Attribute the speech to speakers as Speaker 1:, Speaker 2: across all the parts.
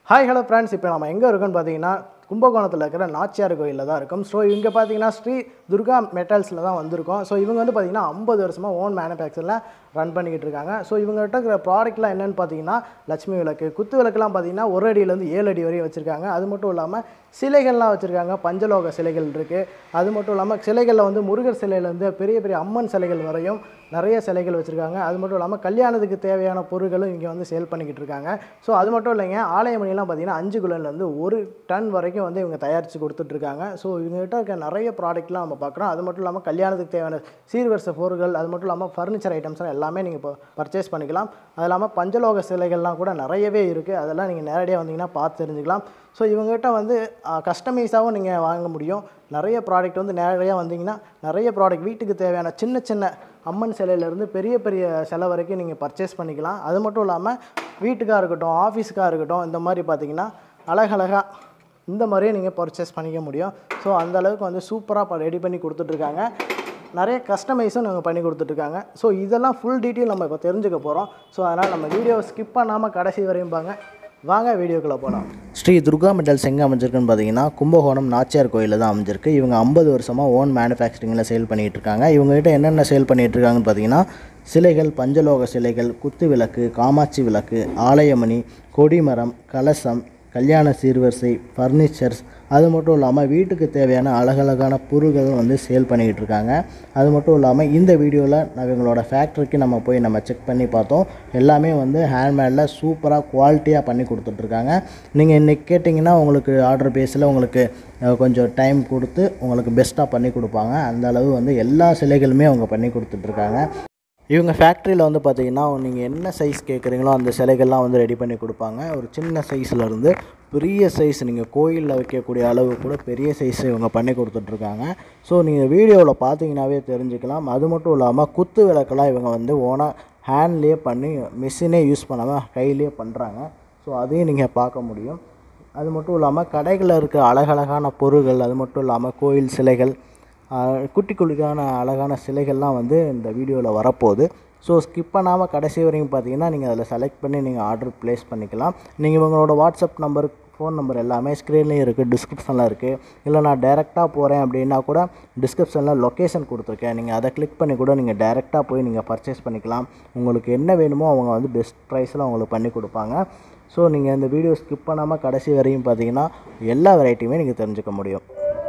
Speaker 1: Hi hello friends இப்போ நம்ம எங்கே இருக்கோம்னு பார்த்தீங்கன்னா கும்பகோணத்தில் இருக்கிற நாச்சியார் கோயிலில் தான் இருக்கும் ஸோ இங்கே பார்த்தீங்கன்னா ஸ்ரீ துர்கா மெட்டல்ஸில் தான் வந்திருக்கோம் ஸோ இவங்க வந்து பார்த்தீங்கன்னா ஐம்பது வருஷமாக ஓன் மேனுஃபேக்சரில் ரன் பண்ணிக்கிட்டு இருக்காங்க ஸோ இவங்ககிட்ட இருக்கிற ப்ராடக்ட்லாம் என்னென்னு பார்த்தீங்கன்னா லட்சுமி விளக்கு குத்து விளக்குலாம் பார்த்தீங்கன்னா ஒரு அடியிலேருந்து ஏழு அடி வரையும் வச்சுருக்காங்க அது மட்டும் இல்லாமல் சிலைகள்லாம் வச்சுருக்காங்க பஞ்சலோக சிலைகள் இருக்குது அது மட்டும் இல்லாமல் சிலைகளில் வந்து முருகர் சிலையிலேருந்து பெரிய பெரிய அம்மன் சிலைகள் வரையும் நிறைய சிலைகள் வச்சுருக்காங்க அது மட்டும் இல்லாமல் கல்யாணத்துக்கு தேவையான பொருட்களும் இங்கே வந்து சேல் பண்ணிக்கிட்டு இருக்காங்க ஸோ அது மட்டும் இல்லைங்க ஆலயமணிலாம் பார்த்தீங்கன்னா அஞ்சு குலன்லேருந்து ஒரு டன் வரைக்கும் வந்து இவங்க தயாரித்து கொடுத்துட்ருக்காங்க ஸோ இவங்ககிட்ட இருக்க நிறைய ப்ராடக்ட்லாம் நம்ம பார்க்குறோம் அது மட்டும் இல்லாமல் கல்யாணத்துக்கு தேவையான சீர்வரிசை பொருட்கள் அது மட்டும் இல்லாமல் ஃபர்னிச்சர் ஐட்டம்ஸ் எல்லாமே நீங்கள் இப்போ பர்ச்சேஸ் பண்ணிக்கலாம் அது இல்லாமல் பஞ்சலோக சிலைகள்லாம் கூட நிறையவே இருக்குது அதெல்லாம் நீங்கள் நேரடியாக வந்தீங்கன்னா பார்த்து தெரிஞ்சுக்கலாம் ஸோ இவங்ககிட்ட வந்து கஸ்டமைஸாகவும் நீங்கள் வாங்க முடியும் நிறைய ப்ராடக்ட் வந்து நேரடியாக வந்தீங்கன்னா நிறைய ப்ராடக்ட் வீட்டுக்கு தேவையான சின்ன சின்ன அம்மன் சிலையிலேருந்து பெரிய பெரிய சிலை வரைக்கும் நீங்கள் பர்ச்சேஸ் பண்ணிக்கலாம் அது மட்டும் இல்லாமல் வீட்டுக்காக இருக்கட்டும் ஆஃபீஸுக்காக இருக்கட்டும் இந்த மாதிரி பார்த்தீங்கன்னா அழகழகாக இந்த மாதிரியே நீங்கள் பர்ச்சேஸ் பண்ணிக்க முடியும் ஸோ அந்த அளவுக்கு வந்து சூப்பராக ரெடி பண்ணி கொடுத்துட்ருக்காங்க நிறைய கஸ்டமைஸும் நாங்கள் பண்ணி கொடுத்துட்ருக்காங்க ஸோ இதெல்லாம் ஃபுல் டீட்டெயில் நம்ம இப்போ தெரிஞ்சுக்க போகிறோம் ஸோ அதனால் நம்ம வீடியோவை ஸ்கிப் பண்ணாமல் கடைசி வரையும் பாங்க வாங்க வீடியோக்குள்ளே போகலாம்
Speaker 2: ஸ்ரீ துர்கா மெட்டல்ஸ் எங்கே அமைஞ்சிருக்குன்னு பார்த்தீங்கன்னா கும்பகோணம் நாச்சியார் கோயிலில் தான் அமைஞ்சிருக்கு இவங்க ஐம்பது வருஷமாக ஓன் மேனுஃபேக்சரிங்கில் சேல் பண்ணிகிட்டு இருக்காங்க இவங்ககிட்ட என்னென்ன சேல் பண்ணிகிட்டு இருக்காங்கன்னு பார்த்தீங்கன்னா சிலைகள் பஞ்சலோக சிலைகள் குத்து விளக்கு காமாட்சி விளக்கு ஆலயமணி கொடிமரம் கலசம் கல்யாண சீர்வரிசை ஃபர்னிச்சர்ஸ் அது மட்டும் இல்லாமல் வீட்டுக்கு தேவையான அழகழகான பொருள்களும் வந்து சேல் பண்ணிக்கிட்டு இருக்காங்க அது மட்டும் இல்லாமல் இந்த வீடியோவில் எங்களோட ஃபேக்ட்ரிக்கு நம்ம போய் நம்ம செக் பண்ணி பார்த்தோம் எல்லாமே வந்து ஹேண்ட்மேடில் சூப்பராக குவாலிட்டியாக பண்ணி கொடுத்துட்ருக்காங்க நீங்கள் இன்றைக்கி கேட்டிங்கன்னா உங்களுக்கு ஆர்டர் பேஸில் உங்களுக்கு அஹ், கொஞ்சம் டைம் கொடுத்து உங்களுக்கு பெஸ்ட்டாக பண்ணி கொடுப்பாங்க அந்த அளவு வந்து எல்லா சிலைகளுமே அவங்க பண்ணி கொடுத்துட்ருக்காங்க இவங்க ஃபேக்ட்ரியில் வந்து பார்த்தீங்கன்னா நீங்கள் என்ன சைஸ் கேட்குறீங்களோ அந்த சிலைகள்லாம் வந்து ரெடி பண்ணி கொடுப்பாங்க ஒரு சின்ன சைஸ்ல இருந்து பெரிய சைஸ் நீங்கள் கோயிலில் வைக்கக்கூடிய அளவு கூட பெரிய சைஸ் இவங்க பண்ணி கொடுத்துட்ருக்காங்க ஸோ நீங்கள் வீடியோவில் பார்த்தீங்கன்னாவே தெரிஞ்சுக்கலாம் அது மட்டும் இல்லாமல் குத்து விளக்கெல்லாம் இவங்க வந்து ஓனாக ஹேண்ட்லேயே பண்ணி மிஷினே யூஸ் பண்ணாமல் கையிலேயே பண்ணுறாங்க ஸோ அதையும் நீங்கள் பார்க்க முடியும் அது மட்டும் இல்லாமல் கடைகளில் இருக்க அழகழகான பொருள்கள் அது மட்டும் இல்லாமல் கோயில் சிலைகள் ஆஹ் குட்டி குட்டிக்கான அழகான சிலைகள்லாம் வந்து இந்த வீடியோவில் வரப்போகுது ஸோ ஸ்கிப் பண்ணாமல் கடைசி வரையும் பார்த்தீங்கன்னா நீங்கள் அதில் செலக்ட் பண்ணி நீங்கள் ஆர்டர் ப்ளேஸ் பண்ணிக்கலாம் நீங்கள் உங்களோட வாட்ஸ்அப் நம்பர் ஃபோன் நம்பர் எல்லாமே ஸ்க்ரீன்லேயும் இருக்குது டிஸ்கிரிப்ஷனில் இருக்குது இல்லை நான் டேரெக்டாக போகிறேன் அப்படின்னா கூட டிஸ்கிரிப்ஷனில் லொக்கேஷன் கொடுத்துருக்கேன் நீங்கள் அதை கிளிக் பண்ணி கூட நீங்கள் டேரெக்டாக போய் நீங்கள் பர்ச்சேஸ் பண்ணிக்கலாம் உங்களுக்கு என்ன வேணுமோ அவங்க வந்து பெஸ்ட் ப்ரைஸில் உங்களுக்கு பண்ணி கொடுப்பாங்க ஸோ நீங்கள் இந்த வீடியோ ஸ்கிப் பண்ணாமல் கடைசி வரையும் பார்த்தீங்கன்னா எல்லா வெரைட்டியுமே நீங்கள் தெரிஞ்சுக்க முடியும்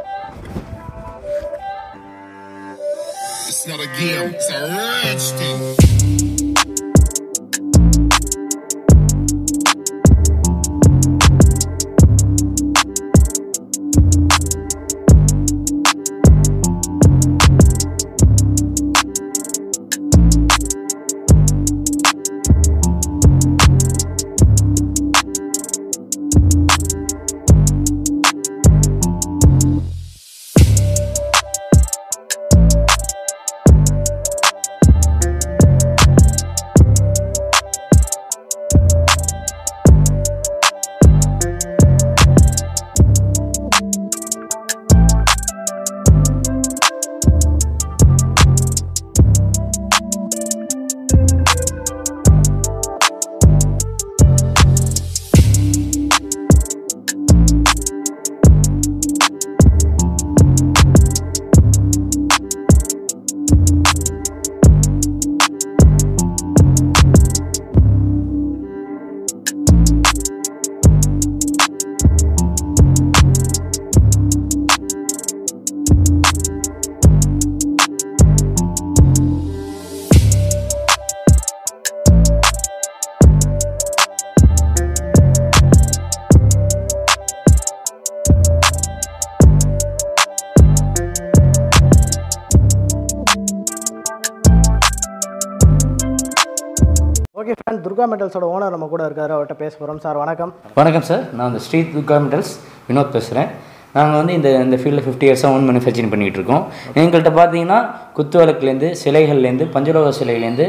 Speaker 3: It's not a game, it's a rich thing.
Speaker 1: Okay friend Durga மெட்டல்ஸோட ஓனர் நம்ம கூட இருக்காரு அவர்கிட்ட பேச போகிறோம் சார் வணக்கம்
Speaker 4: வணக்கம் சார் நான் இந்த ஸ்ரீ துர்கா மெட்டல்ஸ் வினோத் பேசுகிறேன் நாங்கள் வந்து இந்த இந்த ஃபீல்டில் ஃபிஃப்டி இயர்ஸாக ஓன் மேனுஃபேக்சரிங் பண்ணிகிட்டு இருக்கோம் எங்கள்கிட்ட பார்த்தீங்கன்னா குத்து விளக்குலேருந்து சிலைகள்லேருந்து பஞ்சலோக சிலையிலேருந்து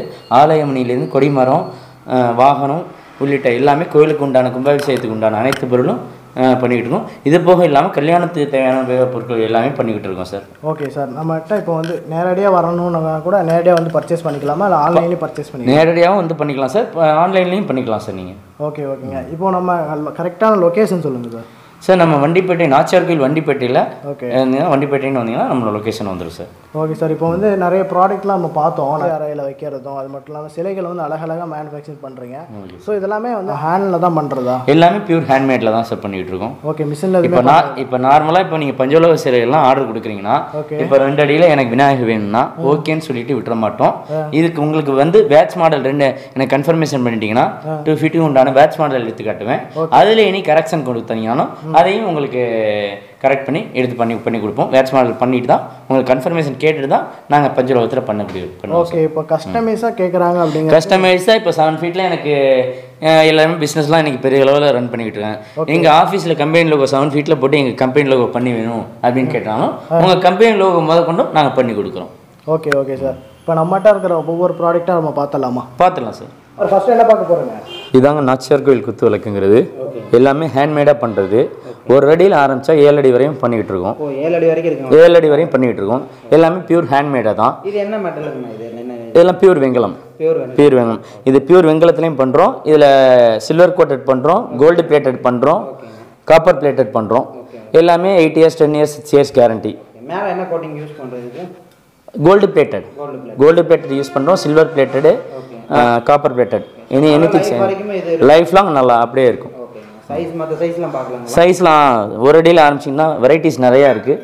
Speaker 4: ஆலயமணிலேருந்து கொடிமரம் அஹ், வாகனம் உள்ளிட்ட எல்லாமே கோயிலுக்கு உண்டான கும்பாபிஷேகத்துக்கு உண்டான அனைத்து பொருளும் பண்ணிக்கிட்டு இருக்கோம் இது போக இல்லாமல் கல்யாணத்துக்கு தேவையான உபயோகப் பொருட்கள் எல்லாமே பண்ணிக்கிட்டு இருக்கோம் சார்
Speaker 1: ஓகே சார் நம்மகிட்ட இப்போ வந்து நேரடியாக வரணும்னா கூட நேரடியாக வந்து பர்ச்சேஸ் பண்ணிக்கலாமா இல்லை ஆன்லைன்லேயும் பர்ச்சேஸ் பண்ணிக்கலாம்
Speaker 4: நேரடியாகவும் வந்து பண்ணிக்கலாம் சார் ஆன்லைன்லேயும் பண்ணிக்கலாம் சார் நீங்கள்
Speaker 1: ஓகே ஓகேங்க இப்போ நம்ம கரெக்டான லொக்கேஷன் சொல்லுங்கள் சார்
Speaker 4: சார் நம்ம வண்டிப்பேட்டை நாச்சியார் கோயில் வண்டிப்பேட்டையில்
Speaker 1: ஓகே
Speaker 4: இருந்தீங்கன்னா வண்டிப்பேட்டைன்னு வந்தீங்கன்னா நம்மளோட லொக்கேஷன் வந்துடும் சார்
Speaker 1: ஓகே சார் இப்போ வந்து நிறைய ப்ராடக்ட்லாம் நம்ம பார்த்தோம் அறையில் வைக்கிறதும் அது மட்டும் இல்லாமல் சிலைகளை வந்து அழகழகாக மேனுஃபேக்சர் பண்ணுறீங்க ஸோ இதெல்லாமே வந்து ஹேண்டில் தான் பண்ணுறதா
Speaker 4: எல்லாமே பியூர் ஹேண்ட்மேடில் தான் சார் பண்ணிகிட்டு இருக்கோம்
Speaker 1: ஓகே மிஷினில்
Speaker 4: இப்போ நான் இப்போ நார்மலாக இப்போ நீங்கள் பஞ்சலோக சிலைகள்லாம் ஆர்டர் கொடுக்குறீங்கன்னா
Speaker 1: Okay.
Speaker 4: இப்போ ரெண்டு அடியில் எனக்கு விநாயகர் வேணும்னா ஓகேன்னு சொல்லிட்டு விட்டுற மாட்டோம் இதுக்கு உங்களுக்கு வந்து பேட்ச் மாடல் ரெண்டு எனக்கு கன்ஃபர்மேஷன் பண்ணிட்டீங்கன்னா டூ ஃபிஃப்டி உண்டான பேட்ச் மாடல் எடுத்து காட்டுவேன் அதில் இனி கரெக்ஷன் கொடுத்தீங்கன்னாலும் அதையும் உங்களுக்கு கரெக்ட் பண்ணி எடுத்து பண்ணி பண்ணி கொடுப்போம் பேட்ச் மாடல் பண்ணிட்டு தான் உங்களுக்கு கன்ஃபர்மேஷன் கேட்டுட்டு தான் நாங்கள் பஞ்சலோகத்தில் பண்ண முடியும் பண்ணுவோம்
Speaker 1: ஓகே இப்போ கஸ்டமைஸாக கேட்குறாங்க அப்படிங்கிற
Speaker 4: கஸ்டமைஸாக இப்போ செவன் ஃபீட்டில் எனக்கு அஹ், எல்லாமே பிஸ்னஸ்லாம் எனக்கு பெரிய அளவில் ரன் பண்ணிக்கிட்டு இருக்கேன் எங்கள் ஆஃபீஸில் கம்பெனி லோகோ செவன் ஃபீட்டில் போட்டு எங்கள் கம்பெனி லோகோ பண்ணி வேணும் அப்படின்னு கேட்டாலும் உங்கள் கம்பெனி லோகோ முத கொண்டும் நாங்கள் பண்ணி கொடுக்குறோம்
Speaker 1: ஓகே ஓகே சார் இப்போ நம்மகிட்ட இருக்கிற ஒவ்வொரு ப்ராடக்ட்டாக நம்ம பார்த்தலாமா
Speaker 4: பார்த்துலாம் சார்
Speaker 1: ஃபஸ்ட்டு என்ன பார்க்க போகிறோங்க
Speaker 4: இதாங்க நாச்சியார் கோயில் குத்து விளக்குங்கிறது எல்லாமே ஹேண்ட்மேடாக பண்ணுறது ஒரு அடியில் ஆரம்பித்தா ஏழு அடி வரையும் பண்ணிக்கிட்டு இருக்கோம்
Speaker 5: ஓ ஏழு அடி வரைக்கும் இருக்குங்க
Speaker 4: ஏழு அடி வரையும் பண்ணிக்கிட்டு இருக்கோம் எல்லாமே பியூர் ஹேண்ட்மேடாக தான்
Speaker 5: இது என்ன மெட்டலுங்கண்ணா இது என்ன
Speaker 4: இதெல்லாம் பியூர் வெங்கலம்
Speaker 5: பியூர் வேணும்
Speaker 4: பியூர் வெங்கலம் இது பியூர் வெங்கலத்துலேயும் பண்ணுறோம் இதில் சில்வர் கோட்டட் பண்ணுறோம் கோல்டு பிளேட்டட் பண்ணுறோம் காப்பர் பிளேட்டட் பண்ணுறோம் எல்லாமே eight years ten years six years guarantee
Speaker 5: மேலே என்ன கோட்டிங் யூஸ் பண்ணுறதுக்கு
Speaker 4: gold plated gold plated use பண்ணுறோம் silver plated copper plated any any things
Speaker 5: வரைக்குமே இது
Speaker 4: லைஃப் லாங் நல்லா அப்படியே இருக்கும்
Speaker 5: ஓகேங்க சைஸ் மற்ற சைஸ்லாம் பார்க்கலாங்களா
Speaker 4: சைஸ்லாம் ஒரு அடியில் ஆரம்பிச்சிங்கன்னா வெரைட்டிஸ் நிறையா இருக்குது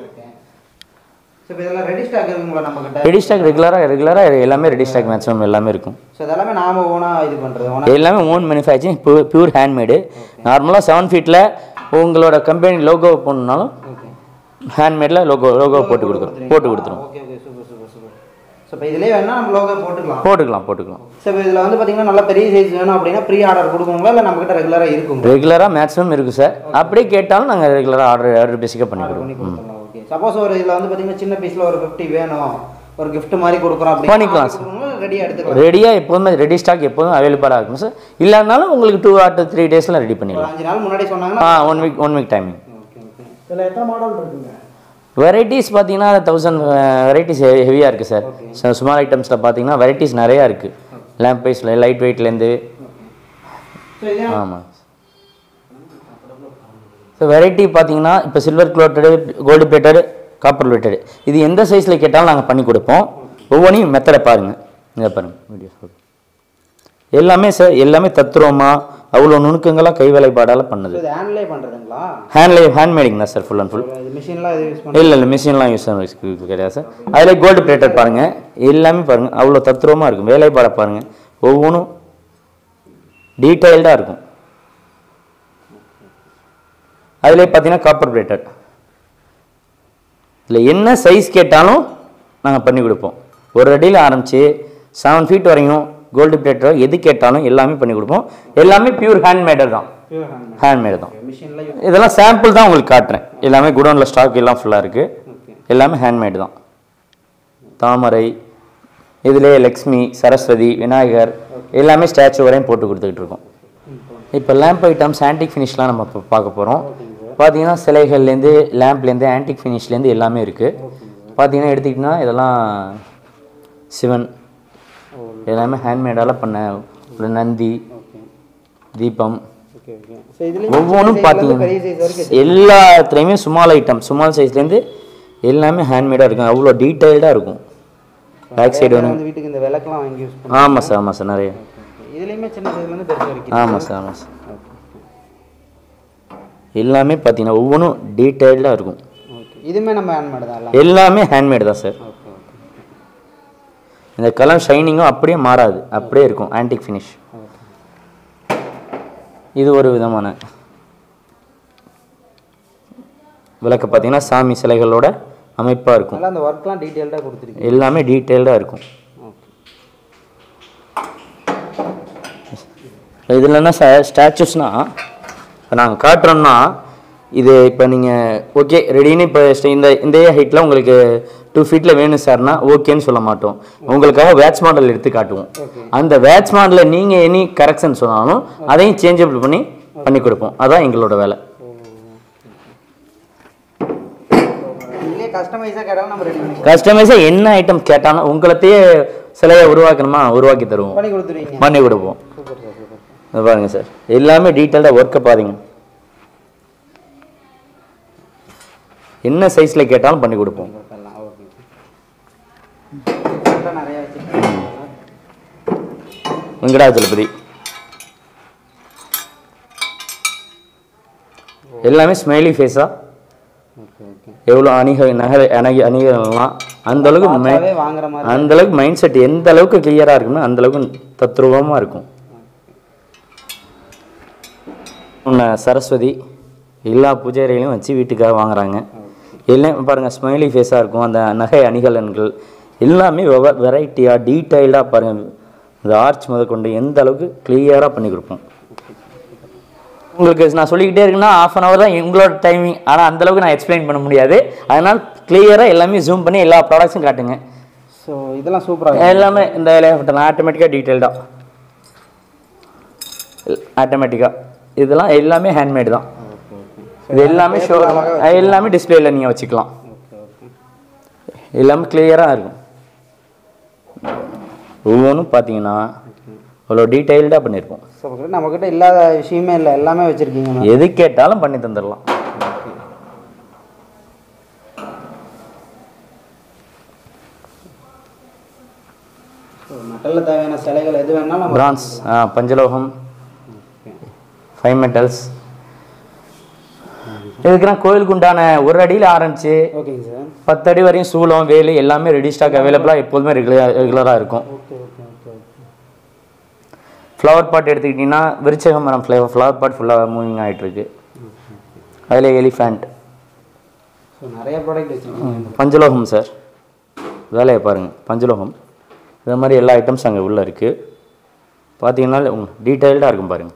Speaker 5: ஸோ இப்போ இதெல்லாம் ரெடி ஸ்டாக் இருக்குங்களா நம்மக்கிட்ட
Speaker 4: ரெடி ஸ்டாக் ரெகுலராக ரெகுலராக எல்லாமே ரெடி ஸ்டாக் மேக்ஸிமம் எல்லாமே இருக்கும்
Speaker 5: ஸோ இதெல்லாமே நாம ஓனாக இது பண்ணுறது ஓனாக
Speaker 4: எல்லாமே ஓன் மேனுஃபேக்சரிங் பியூர் ஹேண்ட்மேடு நார்மலாக செவன் ஃபீட்டில் உங்களோட கம்பெனி லோகோ போடணுன்னாலும் ஹேண்ட்மேடில் லோகோ லோகோ போட்டு கொடுக்குறோம் போட்டு கொடுத்துரும்
Speaker 5: okay okay super super super so இப்போ இதுலேயே வேணால் நம்ம லோகோ போட்டுக்கலாம்
Speaker 4: போட்டுக்கலாம் போட்டுக்கலாம்
Speaker 5: ஸோ இப்போ இதில் வந்து பார்த்தீங்கன்னா நல்லா பெரிய சைஸ் வேணும் அப்படின்னா ப்ரீ ஆர்டர் கொடுக்குங்களா இல்லை நம்மக்கிட்ட ரெகுலராக இருக்குங்க
Speaker 4: ரெகுலராக மேக்ஸிமம் இருக்குது சார் அப்படியே கேட்டாலும் நாங்கள் ரெகுலராக ஆர்டர் ஆர்டர் பேசிக்காக பண்ணி
Speaker 5: பண்ணி
Speaker 4: கொடுப்போம்
Speaker 5: கொடுத்துடலாம் ஓகே சப்போஸ் ஒரு இதில் வந்து பார்த்தீங்கன்னா சின்ன பீஸில் ஒரு ஃபிஃப்டி வேணும் ஒரு gift மாதிரி கொடுக்குறோம் அப்படி
Speaker 4: பண்ணிக்கலாம் சார்.
Speaker 5: ரெடியாக எடுத்துக்கலாம்
Speaker 4: ரெடியாக எப்போதுமே ரெடி ஸ்டாக் எப்போதும் அவைலபிளாக இருக்கும் சார் இல்லைனாலும் உங்களுக்கு டூ ஆர் த்ரீ டேஸில் ரெடி
Speaker 5: ஒரு
Speaker 4: பண்ணிடலாம்
Speaker 5: அஞ்சு நாள் முன்னாடி சொன்னாங்கன்னா
Speaker 4: ஆ one week one week timing
Speaker 5: okay okay
Speaker 1: இதில் எத்தனை மாடல் இருக்குங்க
Speaker 4: வெரைட்டிஸ் பார்த்தீங்கன்னா தௌசண்ட் வெரைட்டிஸ் ஹெவியாக இருக்குது சார் ஸ்மால் ஐட்டம்ஸில் பார்த்தீங்கன்னா வெரைட்டிஸ் நிறையா இருக்குது லேம்ப் வைஸில் லைட் வெயிட்லேருந்து
Speaker 5: ஸோ இதே
Speaker 4: ஆமாம் ஸோ வெரைட்டி பார்த்தீங்கன்னா இப்போ silver coated gold plated copper plated இது எந்த சைஸில் கேட்டாலும் நாங்கள் பண்ணி கொடுப்போம் ஒவ்வொன்றையும் மெத்தடை பாருங்கள் இங்கே பாருங்கள் வீடியோ எல்லாமே சார் எல்லாமே தத்ரூபமாக அவ்வளோ நுணுக்கங்களாக கை வேலைப்பாடால் பண்ணுது
Speaker 5: இது ஹேண்ட்லேயே பண்ணுறதுங்களா
Speaker 4: ஹேண்ட்லே ஹேண்ட்மேடிங் தான் சார் ஃபுல் அண்ட் ஃபுல்
Speaker 5: இது மிஷின்லாம் இது யூஸ் பண்ணி
Speaker 4: இல்லை இல்லை மிஷின்லாம் யூஸ் பண்ண கிடையாது சார் அதில் கோல்டு பிளேட்டட் பாருங்கள் எல்லாமே பாருங்கள் அவ்வளோ தத்ரூபமாக இருக்கும் வேலைப்பாடை பாருங்கள் ஒவ்வொன்றும் டீட்டெயில்டாக இருக்கும் அதிலே பார்த்தீங்கன்னா காப்பர் பிளேட்டட் இதில் என்ன சைஸ் கேட்டாலும் நாங்கள் பண்ணி கொடுப்போம் ஒரு அடியில் ஆரம்பித்து செவன் ஃபீட் வரையும் கோல்டு பிளேட்டர் எது கேட்டாலும் எல்லாமே பண்ணி கொடுப்போம் எல்லாமே பியூர் ஹேண்ட்மேடர் தான்
Speaker 5: பியூர் ஹேண்ட்
Speaker 4: ஹேண்ட்மேடு தான்
Speaker 5: மிஷினில் யூஸ்
Speaker 4: இதெல்லாம் சாம்பிள் தான் உங்களுக்கு காட்டுறேன் எல்லாமே குடோனில் ஸ்டாக் எல்லாம் ஃபுல்லாக இருக்குது
Speaker 5: ஓகே
Speaker 4: எல்லாமே ஹேண்ட்மேடு தான் தாமரை இதிலே லக்ஷ்மி சரஸ்வதி விநாயகர் எல்லாமே ஸ்டாச்சு வரையும் போட்டு கொடுத்துக்கிட்டு இருக்கோம் இப்போ லேம்ப் ஐட்டம்ஸ் ஆன்டிக் ஃபினிஷ்லாம் நம்ம இப்போ பார்க்க போகிறோம் பார்த்தீங்கன்னா சிலைகள்லேருந்து லேம்ப்லேருந்து ஆன்டிக் ஃபினிஷ்லேருந்து எல்லாமே இருக்குது பார்த்தீங்கன்னா எடுத்துக்கிட்டிங்கன்னா இதெல்லாம் சிவன் எல்லாமே ஹேண்ட்மேடால் பண்ண ஒரு நந்தி தீபம்
Speaker 5: ஓகே ஓகே ஸோ இதுலேயும்
Speaker 4: ஒவ்வொன்றும்
Speaker 5: பெரிய சைஸ் வரைக்கும்
Speaker 4: பார்த்தீங்கன்னா எல்லாத்துலேயுமே ஸ்மால் ஐட்டம் ஸ்மால் சைஸ்லேருந்து எல்லாமே ஹேண்ட்மேடாக இருக்கும் அவ்வளோ டீட்டெயில்டாக இருக்கும் பேக் சைடு
Speaker 5: நிறைய
Speaker 4: வந்து
Speaker 5: வந்து வீட்டுக்கு இந்த விளக்கெல்லாம் வாங்கி யூஸ் பண்ணுவோம்
Speaker 4: ஆமாம் சார் ஆமாம் சார் நிறைய
Speaker 5: இதுலேயுமே சின்ன சைஸ்லேருந்து பெருசு வரைக்கும்
Speaker 4: ஆமாம் சார் ஆமாம் சார் எல்லாமே பார்த்தீங்கன்னா ஒவ்வொன்றும் டீட்டெயில்டாக இருக்கும்
Speaker 5: ஓகே இதுவுமே நம்ம ஹேண்ட்மேட் தான் எல்லாம்
Speaker 4: எல்லாமே ஹேண்ட்மேடு தான் சார்
Speaker 5: ஓகே ஓகே
Speaker 4: இந்த கலர் ஷைனிங்கும் அப்படியே மாறாது அப்படியே இருக்கும் ஆன்டிக் ஃபினிஷ் இது ஒரு விதமான விளக்கு பார்த்தீங்கன்னா சாமி சிலைகளோட அமைப்பாக இருக்கும்
Speaker 5: நல்லா அந்த ஒர்க்லாம் டீட்டெயில்டாக கொடுத்துருக்கீங்க
Speaker 4: எல்லாமே டீட்டெயில்டாக இருக்கும்
Speaker 5: ஓகே
Speaker 4: இதில் என்ன சார் ஸ்டாச்சுஸ்னால் இப்போ நாங்கள் காட்டுறோம்னா இது இப்போ நீங்கள் ஓகே ரெடின்னு இப்போ இந்த இந்த ஹைட்டில் உங்களுக்கு டூ ஃபீட்டில் வேணும் சார்னா ஓகேன்னு சொல்ல மாட்டோம் உங்களுக்காக வேட்ச் மாடல் எடுத்து காட்டுவோம் அந்த வேட்ச் மாடலில் நீங்கள் எனி கரெக்ஷன் சொன்னாலும் அதையும் சேஞ்சபிள் பண்ணி பண்ணி கொடுப்போம் அதான் எங்களோட வேலை
Speaker 5: கஸ்டமைஸாக கேட்டாலும் நம்ம ரெடி பண்ணி
Speaker 4: கஸ்டமைஸாக என்ன ஐட்டம் கேட்டாலும் உங்களைத்தையே சிலையை உருவாக்கணுமா உருவாக்கி தருவோம்
Speaker 5: பண்ணி கொடுத்துருவீங்க
Speaker 4: பண்ணி கொடுப்போம்
Speaker 5: சூப்பர் சார் சூப்பர்
Speaker 4: இது பாருங்க சார் எல்லாமே டீட்டெயில்டாக ஒர்க்கை பாருங்க என்ன சைஸில் கேட்டாலும் பண்ணி கொடுப்போம்
Speaker 5: எல்லாம் ஓகே இதெல்லாம் நிறைய வச்சுருக்கேன்
Speaker 4: வெங்கடாச்சலபதி எல்லாமே ஸ்மைலி ஃபேஸா
Speaker 5: ஓகே ஓகே
Speaker 4: எவ்வளோ அணிக நகை அணகி அணிகலாம் அந்த அளவுக்கு மை-
Speaker 5: பார்த்தாவே வாங்குற மாதிரி
Speaker 4: அந்த அளவுக்கு மைண்ட் செட் எந்த அளவுக்கு கிளியராக இருக்குமோ அந்த அளவுக்கு தத்ரூபமாக இருக்கும் உன்னை சரஸ்வதி எல்லா பூஜைகளையும் வச்சு வீட்டுக்காக வாங்குறாங்க எல்லாம் பாருங்கள் ஸ்மைலி ஃபேஸாக இருக்கும் அந்த நகை அணிகலன்கள் எல்லாமே வெரைட்டியாக டீட்டெயில்டாக பாருங்கள் இந்த ஆர்ச் முதற்கொண்டு எந்த அளவுக்கு கிளியராக பண்ணி கொடுப்போம் உங்களுக்கு நான் சொல்லிக்கிட்டே இருக்குன்னா ஆஃப் அன் ஹவர் தான் உங்களோட டைமிங் ஆனால் அந்தளவுக்கு நான் எக்ஸ்பிளைன் பண்ண முடியாது அதனால் கிளியராக எல்லாமே ஜூம் பண்ணி எல்லா ப்ராடக்ட்ஸும் காட்டுங்க
Speaker 5: ஸோ இதெல்லாம் சூப்பராக
Speaker 4: எல்லாமே இந்த வேலையை ஆட்டோமேட்டிக்காக டீட்டெயில்டாக ஆட்டோமேட்டிக்காக இதெல்லாம் எல்லாமே ஹேண்ட்மேட் தான் இது எல்லாமே ஷோ எல்லாமே டிஸ்பிளேல நீங்கள் வச்சுக்கலாம்
Speaker 5: ஓகே ஓகே
Speaker 4: எல்லாமே கிளியராக இருக்கும் ஒவ்வொன்றும் பார்த்தீங்கன்னா அவ்வளோ டீட்டெயில்டாக பண்ணியிருப்போம்
Speaker 5: ஸோ நம்மக்கிட்ட இல்லாத விஷயமே இல்லை எல்லாமே வச்சுருக்கீங்க
Speaker 4: எது கேட்டாலும் பண்ணி தந்துடலாம்
Speaker 5: ஸோ மெட்டலில் தேவையான சிலைகள் எது வேணாலும் நம்ம
Speaker 4: பிரான்ஸ் பஞ்சலோகம் ஃபைவ் மெட்டல்ஸ் இதுக்கெல்லாம் கோயிலுக்கு உண்டான ஒரு அடியில் ஆரம்பிச்சு
Speaker 5: ஓகேங்க சார்
Speaker 4: பத்து அடி வரையும் சூளம் வேலு எல்லாமே ரெடி ஸ்டாக் அவைலபிளாக எப்போதுமே ரெகுலர் ரெகுலராக இருக்கும்
Speaker 5: okay okay okay okay
Speaker 4: flower pot எடுத்துக்கிட்டிங்கன்னா விருச்சக மரம் ஃப்ளவர் ஃப்ளவர் பாட் ஃபுல்லாக மூவிங் ஆகிட்டு இருக்கு அதில் எலிஃபேண்ட்
Speaker 5: ஸோ நிறைய ப்ராடக்ட் வச்சுருக்கீங்க
Speaker 4: பஞ்சலோகம் சார் வேலையை பாருங்கள் பஞ்சலோகம் இந்த மாதிரி எல்லா ஐட்டம்ஸ் அங்கே உள்ளே இருக்குது பார்த்தீங்கன்னா டீட்டெயில்டாக இருக்கும் பாருங்கள்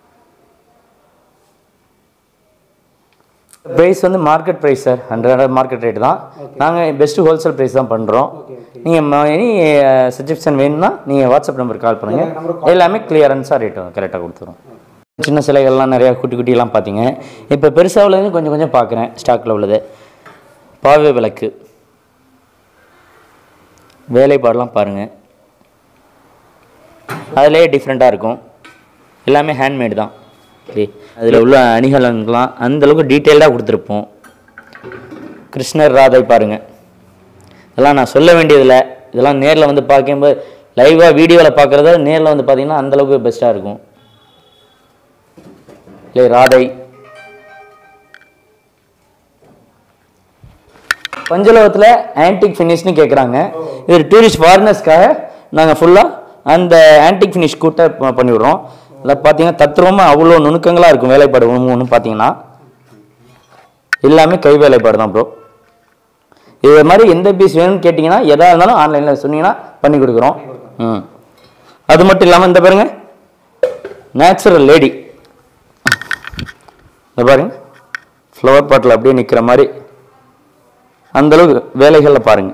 Speaker 4: ப்ரைஸ் வந்து market price sir hundred market rate தான் நாங்கள் பெஸ்ட்டு ஹோல்சேல் ப்ரைஸ் தான் பண்ணுறோம் நீங்கள் எனி சஜஷன் வேணும்னா நீங்கள் வாட்ஸ்அப் நம்பருக்கு கால் பண்ணுங்கள் எல்லாமே கிளியரன்ஸாக ரேட் கரெக்டாக கொடுத்துரும் சின்ன சிலைகள்லாம் நிறையா குட்டி குட்டிலாம் பார்த்தீங்க இப்போ பெருசாக உள்ளது கொஞ்சம் கொஞ்சம் பார்க்குறேன் ஸ்டாக்கில் உள்ளது பாவை விளக்கு வேலைப்பாடெல்லாம் பாருங்கள் அதிலே டிஃப்ரெண்ட்டாக இருக்கும் எல்லாமே ஹேண்ட்மேடு தான் சரி அதில் உள்ள அணிகலன்கள்லாம் அந்த அளவுக்கு டீட்டெயில்டாக கொடுத்துருப்போம் கிருஷ்ணர் ராதை பாருங்கள் இதெல்லாம் நான் சொல்ல வேண்டியதில்லை இதெல்லாம் நேரில் வந்து பார்க்கும்போது லைவாக வீடியோவில் பார்க்குறத நேரில் வந்து பார்த்தீங்கன்னா அந்த அளவுக்கு பெஸ்ட்டாக இருக்கும் இல்லை ராதை பஞ்சலோகத்தில் ஆன்டிக் ஃபினிஷ்னு கேட்குறாங்க இது டூரிஸ்ட் ஃபாரினர்ஸ்க்காக நாங்கள் ஃபுல்லாக அந்த ஆன்டிக் ஃபினிஷ் கூட்ட ப- பண்ணிவிடுறோம் இதில் பார்த்தீங்கன்னா தத்ரூபமாக அவ்வளோ நுணுக்கங்களாக இருக்கும் வேலைப்பாடு ஒன்று ஒன்று பார்த்தீங்கன்னா எல்லாமே கை வேலைப்பாடு தான் ப்ரோ இது மாதிரி எந்த பீஸ் வேணும்னு கேட்டிங்கன்னா எதாக இருந்தாலும் ஆன்லைனில் சொன்னீங்கன்னா பண்ணி கொடுக்குறோம் ம் அது மட்டும் இல்லாமல் இந்த பாருங்க நேச்சுரல் லேடி இந்த பாருங்க ஃப்ளவர் பாட்டில் அப்படியே நிற்கிற மாதிரி அந்த அளவுக்கு வேலைகளில் பாருங்க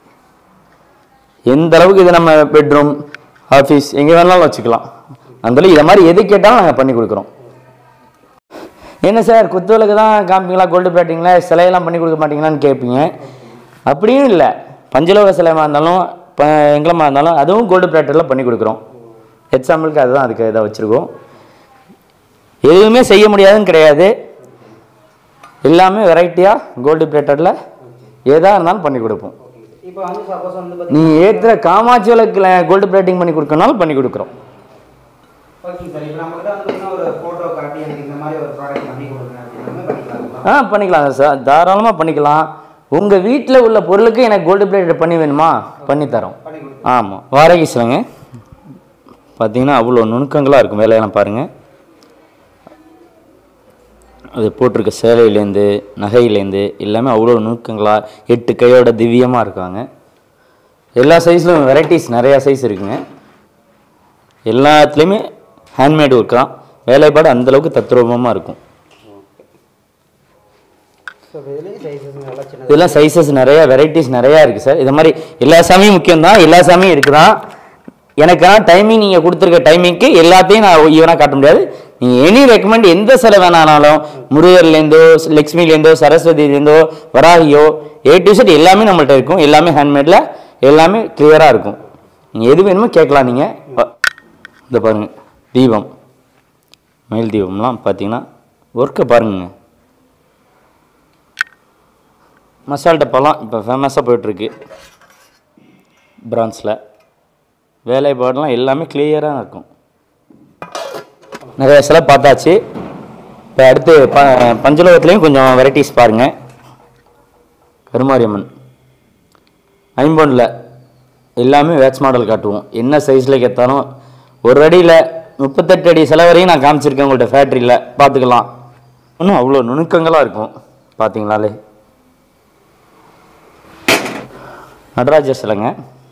Speaker 4: எந்த அளவுக்கு இது நம்ம பெட்ரூம் ஆஃபீஸ் எங்கே வேணாலும் வச்சுக்கலாம் அந்த அளவுக்கு இதை மாதிரி எது கேட்டாலும் நாங்கள் பண்ணி கொடுக்குறோம் என்ன சார் குத்துவிளக்கு தான் காமிப்பீங்களா கோல்டு பிளேட்டிங்களா சிலையெல்லாம் பண்ணி கொடுக்க மாட்டீங்களான்னு கேட்பீங்க அப்படியும் இல்லை பஞ்சலோக சிலையமாக இருந்தாலும் ப எங்களமாக இருந்தாலும் அதுவும் கோல்டு பிளேட்டரில் பண்ணி கொடுக்குறோம் எக்ஸாம்பிளுக்கு அதுதான் அதுக்கு இதை வச்சுருக்கோம் எதுவுமே செய்ய முடியாதுன்னு கிடையாது எல்லாமே வெரைட்டியாக கோல்டு பிளேட்டரில் எதாக இருந்தாலும் பண்ணி கொடுப்போம்
Speaker 5: இப்போ வந்து சப்போஸ் வந்து பார்த்தீங்கன்னா
Speaker 4: நீ ஏற்றுற காமாட்சி விளக்கில் கோல்டு பிளேட்டிங் பண்ணி கொடுக்கணும்னாலும் பண்ணி கொடுக்குறோம்
Speaker 5: ஓகேங்க சார் இப்போ நம்மகிட்ட வந்து பார்த்தீங்கன்னா ஒரு ஃபோட்டோ காட்டி எனக்கு இந்த மாதிரி ஒரு ப்ராடக்ட் பண்ணி கொடுங்க அப்படின்னா பண்ணிக்கலாம்
Speaker 4: ஆ பண்ணிக்கலாம் சார் தாராளமாக பண்ணிக்கலாம் உங்கள் வீட்டில் உள்ள பொருளுக்கு எனக்கு கோல்டு பிளேட் பண்ணி வேணுமா பண்ணி தரோம்
Speaker 5: பண்ணி கொடுங்க
Speaker 4: ஆமாம் வாடகை சிலங்க பார்த்தீங்கன்னா அவ்வளோ நுணுக்கங்களாக இருக்கும் வேலையெல்லாம் பாருங்கள் அது போட்டிருக்க சேலையிலேருந்து நகையிலேருந்து எல்லாமே அவ்வளோ நுணுக்கங்களாக எட்டு கையோட திவ்யமாக இருக்காங்க எல்லா சைஸ்லையும் வெரைட்டிஸ் நிறையா சைஸ் இருக்குங்க எல்லாத்துலேயுமே ஹேண்ட்மேடு ஒர்க் தான் வேலைப்பாடு அந்தளவுக்கு தத்ரூபமாக இருக்கும்
Speaker 5: ஸோ இதுலேயும் சைஸஸ் நல்லா சின்னது
Speaker 4: இதெல்லாம் சைஸஸ் நிறைய வெரைட்டிஸ் நிறையா இருக்குது சார் இது மாதிரி எல்லா சாமியும் முக்கியம் தான் எல்லா சாமியும் இருக்குதான் எனக்கான டைமிங் நீங்கள் கொடுத்துருக்க டைமிங்க்கு எல்லாத்தையும் நான் ஈவனாக காட்ட முடியாது நீங்கள் எனி ரெக்கமெண்ட் எந்த சிலை வேணாலும் முருகர்லேருந்தோ லக்ஷ்மிலேருந்தோ சரஸ்வதிலேருந்தோ வராகியோ ஏ டு செட் எல்லாமே நம்மள்ட்ட இருக்கும் எல்லாமே ஹேண்ட்மேடில் எல்லாமே கிளியராக இருக்கும் நீங்கள் எது வேணுமோ கேட்கலாம் நீங்கள் இந்த பாருங்கள் தீபம் மயில் தீபம்லாம் பார்த்தீங்கன்னா ஒர்க்கை பாருங்க மசால் டப்பாலாம் இப்போ ஃபேமஸாக போயிட்டுருக்கு பிரான்ஸில் வேலைப்பாடுலாம் எல்லாமே கிளியராக இருக்கும் நிறைய சிலை பார்த்தாச்சு இப்போ அடுத்து ப பஞ்சலோகத்துலேயும் கொஞ்சம் வெரைட்டிஸ் பாருங்கள் கருமாரியம்மன் ஐம்பொன்னில் எல்லாமே வேட்ச் மாடல் காட்டுவோம் என்ன சைஸில் கேட்டாலும் ஒரு அடியில் முப்பத்தெட்டு அடி சிலை வரையும் நான் காமிச்சிருக்கேன் உங்கள்கிட்ட ஃபேக்ட்ரியில் பார்த்துக்கலாம் இன்னும் அவ்வளோ நுணுக்கங்களாக இருக்கும் பார்த்தீங்களாலே நடராஜர் சிலைங்க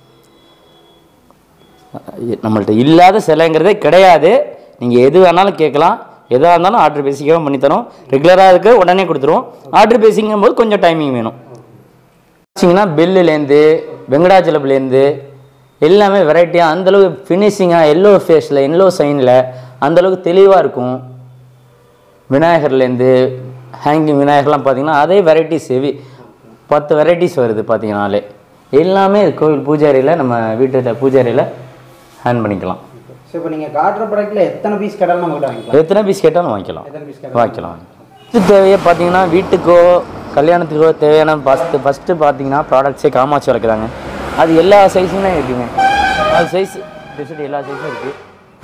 Speaker 4: நம்மள்ட்ட இல்லாத சிலைங்கிறதே கிடையாது நீங்கள் எது வேணாலும் கேட்கலாம் எதாக இருந்தாலும் ஆர்டர் பேசிக்காகவும் பண்ணித்தரோம் ரெகுலராக இருக்க உடனே கொடுத்துருவோம் ஆர்டர் பேசிங்கும் போது கொஞ்சம் டைமிங் வேணும் வச்சிங்கன்னா பெல்லுலேருந்து வெங்கடாச்சலப்புலேருந்து எல்லாமே வெரைட்டியாக அந்தளவு ஃபினிஷிங்காக எல்லோ ஃபேஸில் எல்லோ சைனில் அந்தளவுக்கு தெளிவாக இருக்கும் விநாயகர்லேருந்து ஹேங்கிங் விநாயகர்லாம் பார்த்தீங்கன்னா அதே வெரைட்டிஸ் ஹெவி பத்து வெரைட்டிஸ் வருது பார்த்தீங்கனாலே எல்லாமே கோவில் பூஜாரியில் நம்ம வீட்டு பூஜாரியில் ஹேண்ட் பண்ணிக்கலாம்
Speaker 5: ஸோ இப்போ நீங்கள் காட்டுற ப்ராடக்ட்டில் எத்தனை பீஸ் கேட்டாலும் நம்மகிட்ட வாங்கிக்கலாம்
Speaker 4: எத்தனை பீஸ் கேட்டாலும் வாங்கிக்கலாம்
Speaker 5: எத்தனை பீஸ் கேட்டாலும்
Speaker 4: வாங்கிக்கலாம் வீட்டு தேவையை பார்த்தீங்கன்னா வீட்டுக்கோ கல்யாணத்துக்கோ தேவையான ஃபஸ்ட்டு ஃபஸ்ட்டு பார்த்தீங்கன்னா ப்ராடக்ட்ஸே காமாட்சி வளர்க்குறாங்க அது எல்லா சைஸுமே இருக்குங்க அது சைஸ் டிஷர்ட் எல்லா சைஸும் இருக்குது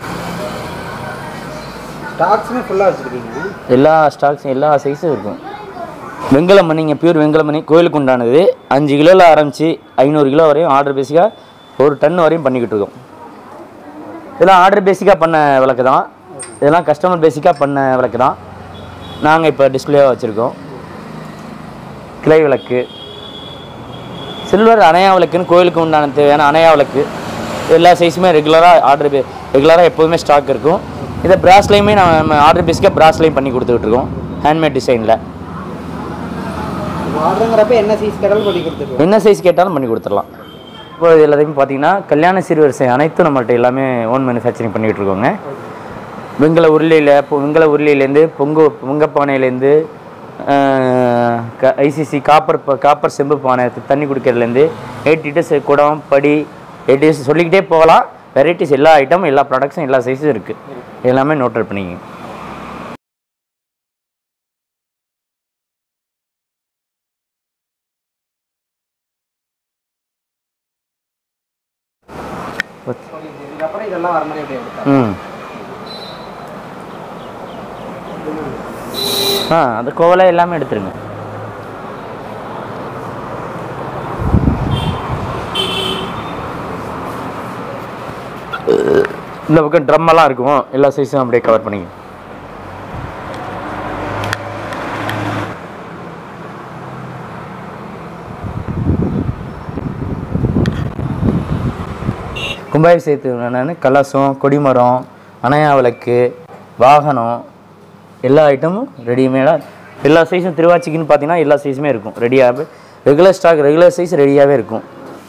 Speaker 5: ஸ்டாக்ஸுமே ஃபுல்லாக வச்சுருக்கீங்க
Speaker 4: எல்லா ஸ்டாக்ஸும் எல்லா சைஸும் இருக்கும் வெங்கல மணிங்க பியூர் வெங்கல மணி கோயிலுக்கு உண்டானது அஞ்சு கிலோவில் ஆரம்பித்து ஐநூறு கிலோ வரையும் ஆர்டர் பேசிக்காக ஒரு டன் வரையும் பண்ணிக்கிட்டு இருக்கோம் இதெல்லாம் ஆர்டர் பேசிக்காக பண்ண விளக்கு தான் இதெல்லாம் கஸ்டமர் பேசிக்காக பண்ண விளக்கு தான் நாங்கள் இப்போ டிஸ்பிளேவாக வச்சுருக்கோம் கிளை விளக்கு சில்வர் அணையா விளக்குன்னு கோயிலுக்கு உண்டான தேவையான அணையா விளக்கு எல்லா சைஸுமே ரெகுலராக ஆர்டர் ரெகுலராக எப்போதுமே ஸ்டாக் இருக்கும் இதை பிராஸ்லையுமே நம்ம ஆர்டர் பேசிக்காக பிராஸ்லையும் பண்ணி கொடுத்துக்கிட்டு இருக்கோம் ஹேண்ட்மேட் டிசைனில்
Speaker 5: ஆர்டருங்கிறப்ப என்ன சைஸ் கேட்டாலும் பண்ணி கொடுத்துருவோம்
Speaker 4: என்ன சைஸ் கேட்டாலும் பண்ணி கொடுத்துடலாம் இப்போ இது எல்லாத்தையும் பார்த்தீங்கன்னா கல்யாண சீர்வரிசை அனைத்தும் நம்மள்ட்ட எல்லாமே ஓன் மேனுஃபேக்சரிங் பண்ணிகிட்டு இருக்கோங்க வெங்கல உருளையில் இப்போ வெங்கல உருளையிலேருந்து பொங்கு பொங்கப்பானையிலேருந்து ஐசிசி காப்பர் ப- காப்பர் செம்பு பானை தண்ணி குடிக்கிறதுலேருந்து எயிட் லிட்டர்ஸ் குடம் படி எயிட் லிட்டர்ஸ் சொல்லிக்கிட்டே போகலாம் வெரைட்டிஸ் எல்லா ஐட்டம் எல்லா ப்ராடக்ட்ஸும் எல்லா சைஸும் இருக்குது எல்லாமே நோட் அவுட் பண்ணிக்கங்க
Speaker 5: இதுக்கப்புறம் இதெல்லாம் வர மாதிரி எப்படி எடுத்தா
Speaker 4: ம் ஆ அந்த கோவலை எல்லாமே எடுத்துருங்க இந்த பக்கம் ட்ரம் எல்லாம் இருக்கும் எல்லா சைஸும் அப்படியே கவர் பண்ணிங்க கும்பாபிஷேகத்துக்கு கலசம் கொடிமரம் அணையா விளக்கு வாகனம் எல்லா ஐட்டமும் ரெடிமேடாக எல்லா சைஸும் திருவாச்சிக்குன்னு பார்த்தீங்கன்னா எல்லா சைஸுமே இருக்கும் ரெடியாக ரெகுலர் ஸ்டாக் ரெகுலர் சைஸ் ரெடியாகவே இருக்கும்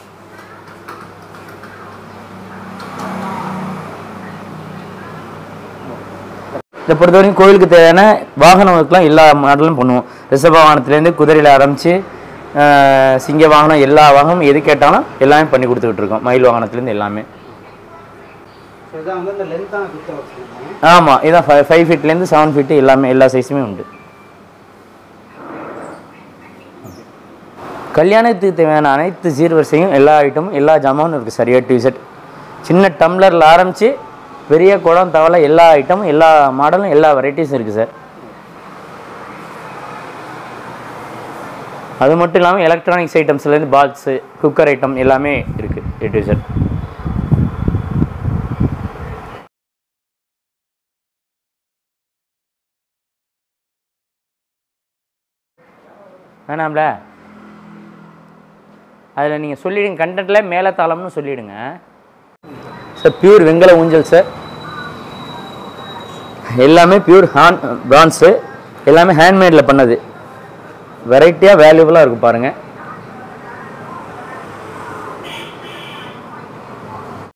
Speaker 4: இதை பொறுத்தவரைக்கும் கோயிலுக்கு தேவையான வாகன ஒர்க்லாம் எல்லா மாடலும் பண்ணுவோம் ரிஷப வாகனத்துலேருந்து குதிரையில் ஆரம்பித்து சிங்க வாகனம் எல்லா வாகனமும் எது கேட்டாலும் எல்லாமே பண்ணி கொடுத்துக்கிட்டு இருக்கோம் மயில் வாகனத்துலேருந்து எல்லாமே
Speaker 5: ஸோ இதான் வந்து இந்த லென்த்தாக குத்த வச்சுருக்கோம்
Speaker 4: ஆமாம் இதான் ஃபைவ் ஃபைவ் ஃபீட்லேருந்து செவன் ஃபீட்டு எல்லாமே எல்லா சைஸுமே உண்டு கல்யாணத்துக்கு தேவையான அனைத்து சீர்வரிசையும் எல்லா ஐட்டமும் எல்லா ஜாமானும் இருக்குது சரியா டு செட் சின்ன டம்ளரில் ஆரம்பித்து பெரிய குடம் தவளை எல்லா ஐட்டமும் எல்லா மாடலும் எல்லா வெரைட்டிஸும் இருக்குது சார் அது மட்டும் இல்லாமல் எலக்ட்ரானிக்ஸ் ஐட்டம்ஸ்லேருந்து பாக்ஸு குக்கர் ஐட்டம் எல்லாமே இருக்குது ஏ டு செட் வேணாம்ல அதில் நீங்கள் சொல்லிடுங்க கண்டென்ட்டில் மேலத்தாளம்னு சொல்லிடுங்க சார் பியூர் வெங்கல ஊஞ்சல் சார் எல்லாமே பியூர் ஹேண்ட் பிரான்ஸு எல்லாமே ஹேண்ட்மேடில் பண்ணது வெரைட்டியாக வேல்யூபுளாக இருக்கும் பாருங்கள்